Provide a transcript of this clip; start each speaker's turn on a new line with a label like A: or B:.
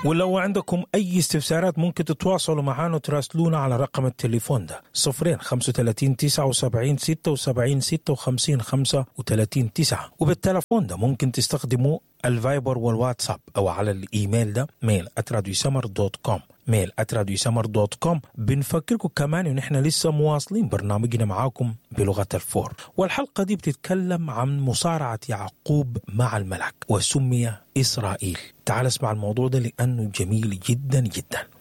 A: ولو عندكم أي استفسارات ممكن تتواصلوا معنا وتراسلونا على رقم التليفون ده صفرين خمسة وتلاتين تسعة وسبعين ستة وسبعين ستة وخمسين خمسة وتلاتين تسعة وبالتلفون ده ممكن تستخدموا الفايبر والواتساب أو على الإيميل ده ميل @راديوسمر دوت كوم ميل @راديوسمر دوت كوم بنفكركم كمان إن إحنا لسه مواصلين برنامجنا معاكم بلغة الفور والحلقة دي بتتكلم عن مصارعة يعقوب مع الملك وسمي إسرائيل تعال اسمع الموضوع ده لأنه جميل جدا جدا